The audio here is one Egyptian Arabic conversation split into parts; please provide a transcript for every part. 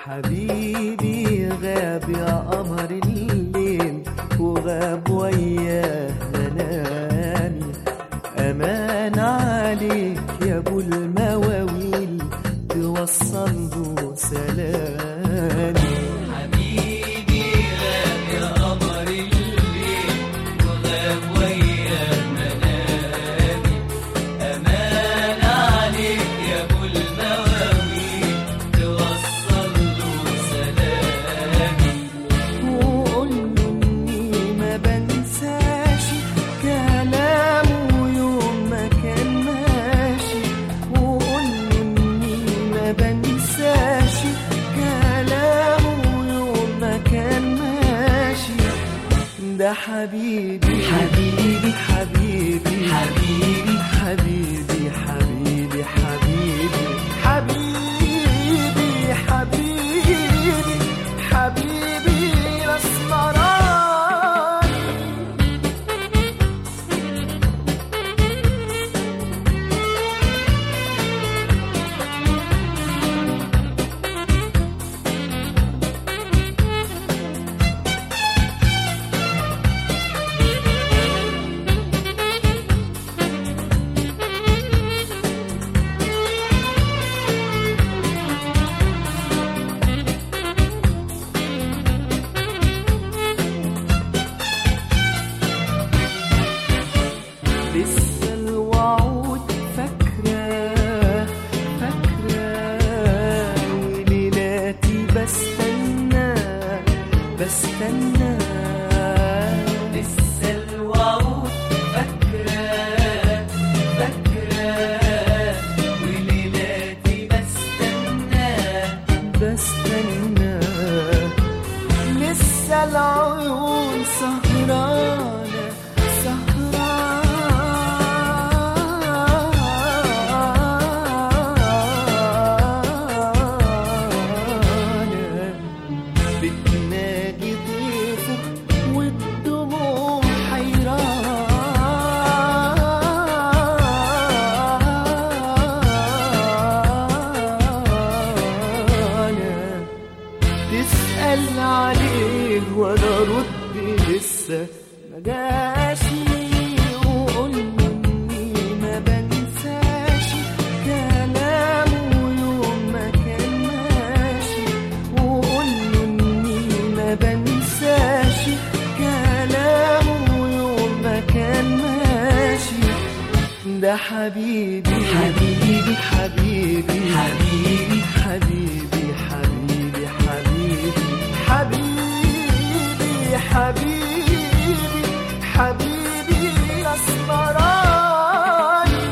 حبيبي غاب يا قمر الليل وغاب وياه منامي أمان عليك يا أبو المواويل توصل له سلامي حبيبي غاب يا قمر الليل وغاب ويا منامي أمان عليك يا أبو المواويل توصل له سلامي وقول له إني ما بنساش كلامه يوم ما كان ماشي وقول له إني ما بنساش كلامه يوم ما كان ماشي ده حبيبي حبيبي حبيبي حبيبي حبيبي حبيبي حبيبي حبيبي حبيبي حبيبي الاسمراني لسه الوعود فاكرة فاكرة وليلاتي بستنى بستنى لسه الوعود فاكرة فاكرة وليلاتي بستنى بستنى لسه العيون سهرانة سهرانة بتناجي ضيفه والدموع حيرانة تسأل عليه وانا رد لسه ما جاشي وقول له اني ما بنساش كلامه يوم ما كان ماشي وقول له اني ما بنساش كلامه يوم ما كان ماشي ده حبيبي حبيبي حبيبي حبيبي حبيبي حبيبي حبيبي حبيبي حبيبي حبيبي الاسمراني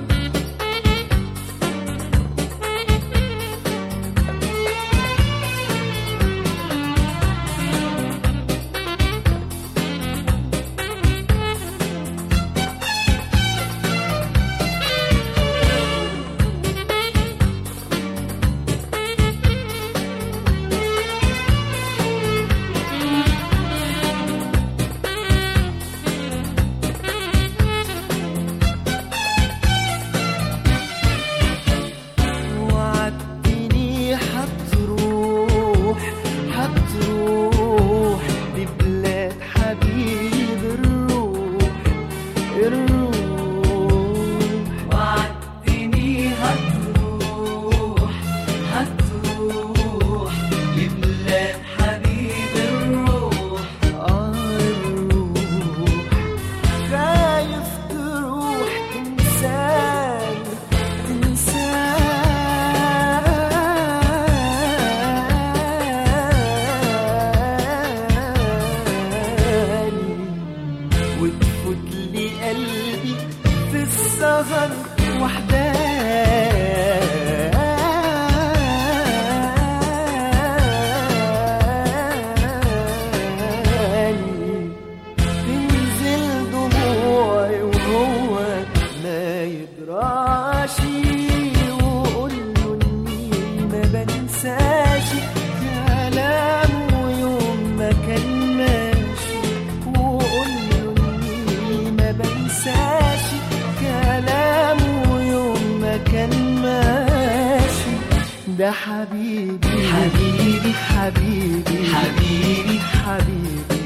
وعدتني هتروح هتروح لبلاد حبيب الروح الروح وعدتني هتروح هتروح لبلاد حبيب الروح آه الروح خايف تروح تنساني تنساني وتفوت لي قلبي في السهر وحداني تنزل دموعي وهو ما يدراشي وقول له اني ما بنساش كلامه يوم ما كان ماشي وقول له اني ما بنساش كلامه يوم ده حبيبي حبيبي حبيبي حبيبي حبيبي